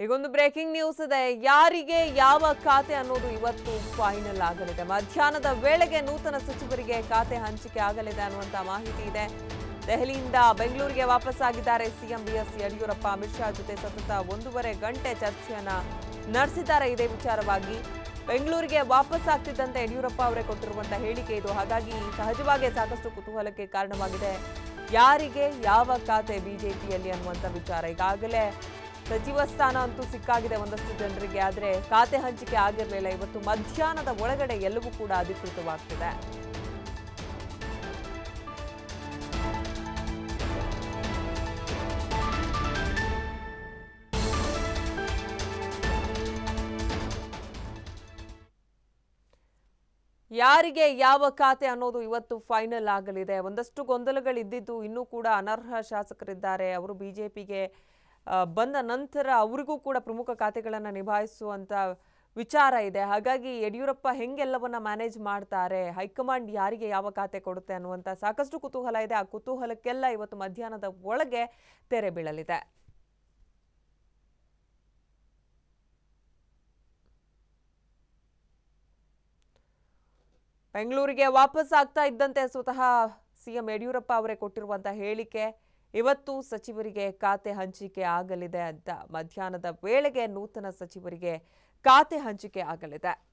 ಈಗೊಂದು breaking news ಇದೆ ಯಾರಿಗೆ ಯಾವ ಖಾತೆ ಅನ್ನೋದು ಇವತ್ತು ಫೈನಲ್ ಆಗಲಿದೆ ಮಧ್ಯಾಹ್ನದ ವೇಳೆಗೆ ನೂತನ ಸಚಿವರಿಗೆ ಖಾತೆ ಹಂಚಿಕೆ ಆಗಲಿದೆ ಅನ್ನುವಂತ ಮಾಹಿತಿ ಇದೆ ದೆಹಲಿಯಿಂದ ಬೆಂಗಳೂರಿಗೆ ವಾಪಸ್ಸಾಗಿದ್ದಾರೆ ಸಿಎಂ ಬಿಎಸ್ ಯಡಿಯೂರಪ್ಪ ಅಮಿತ್ ಶಾ ಜೊತೆ ಸತತ ಒಂದೂವರೆ ಗಂಟೆ ಚರ್ಚೆಯನ್ನ ನಡೆಸಿದ್ದಾರೆ ಇದೇ ವಿಚಾರವಾಗಿ ಬೆಂಗಳೂರಿಗೆ ವಾಪಸ್ ಆಗ್ತಿದ್ದಂತೆ ಯಡಿಯೂರಪ್ಪ ಅವರೇ ಕೊಟ್ಟಿರುವಂತಹ ಹೇಳಿಕೆ ಇದು ಹಾಗಾಗಿ ಸಹಜವಾಗಿ ಸಾಕಷ್ಟು ಕುತೂಹಲಕ್ಕೆ ಕಾರಣವಾಗಿದೆ ಯಾರಿಗೆ ಯಾವ ಖಾತೆ ಬಿಜೆಪಿಯಲ್ಲಿ ಅನ್ನುವಂಥ ವಿಚಾರ ಈಗಾಗಲೇ ಸಚಿವ ಸ್ಥಾನ ಅಂತೂ ಸಿಕ್ಕಾಗಿದೆ ಒಂದಷ್ಟು ಜನರಿಗೆ ಆದರೆ ಖಾತೆ ಹಂಚಿಕೆ ಆಗಿರಲಿಲ್ಲ ಇವತ್ತು ಮಧ್ಯಾಹ್ನದ ಒಳಗಡೆ ಎಲ್ಲವೂ ಕೂಡ ಅಧಿಕೃತವಾಗ್ತಿದೆ ಯಾರಿಗೆ ಯಾವ ಖಾತೆ ಅನ್ನೋದು ಇವತ್ತು ಫೈನಲ್ ಆಗಲಿದೆ ಒಂದಷ್ಟು ಗೊಂದಲಗಳಿದ್ದಿದ್ದು ಇನ್ನೂ ಕೂಡ ಅನರ್ಹ ಶಾಸಕರಿದ್ದಾರೆ ಅವರು ಬಿಜೆಪಿಗೆ ಬಂದ ನಂತರ ಅವರಿಗೂ ಕೂಡ ಪ್ರಮುಖ ಖಾತೆಗಳನ್ನು ನಿಭಾಯಿಸುವಂತ ವಿಚಾರ ಇದೆ ಹಾಗಾಗಿ ಯಡಿಯೂರಪ್ಪ ಹೆಂಗೆಲ್ಲವನ್ನ ಮ್ಯಾನೇಜ್ ಮಾಡ್ತಾರೆ ಹೈಕಮಾಂಡ್ ಯಾರಿಗೆ ಯಾವ ಖಾತೆ ಕೊಡುತ್ತೆ ಅನ್ನುವಂಥ ಸಾಕಷ್ಟು ಕುತೂಹಲ ಇದೆ ಆ ಕುತೂಹಲಕ್ಕೆಲ್ಲ ಇವತ್ತು ಮಧ್ಯಾಹ್ನದ ಒಳಗೆ ತೆರೆ ಬೀಳಲಿದೆ ಬೆಂಗಳೂರಿಗೆ ವಾಪಸ್ ಆಗ್ತಾ ಇದ್ದಂತೆ ಸ್ವತಃ ಸಿಎಂ ಯಡಿಯೂರಪ್ಪ ಅವರೇ ಕೊಟ್ಟಿರುವಂತಹ ಹೇಳಿಕೆ ಇವತ್ತು ಸಚಿವರಿಗೆ ಖಾತೆ ಹಂಚಿಕೆ ಆಗಲಿದೆ ಅಂತ ಮಧ್ಯಾಹ್ನದ ವೇಳೆಗೆ ನೂತನ ಸಚಿವರಿಗೆ ಖಾತೆ ಹಂಚಿಕೆ ಆಗಲಿದೆ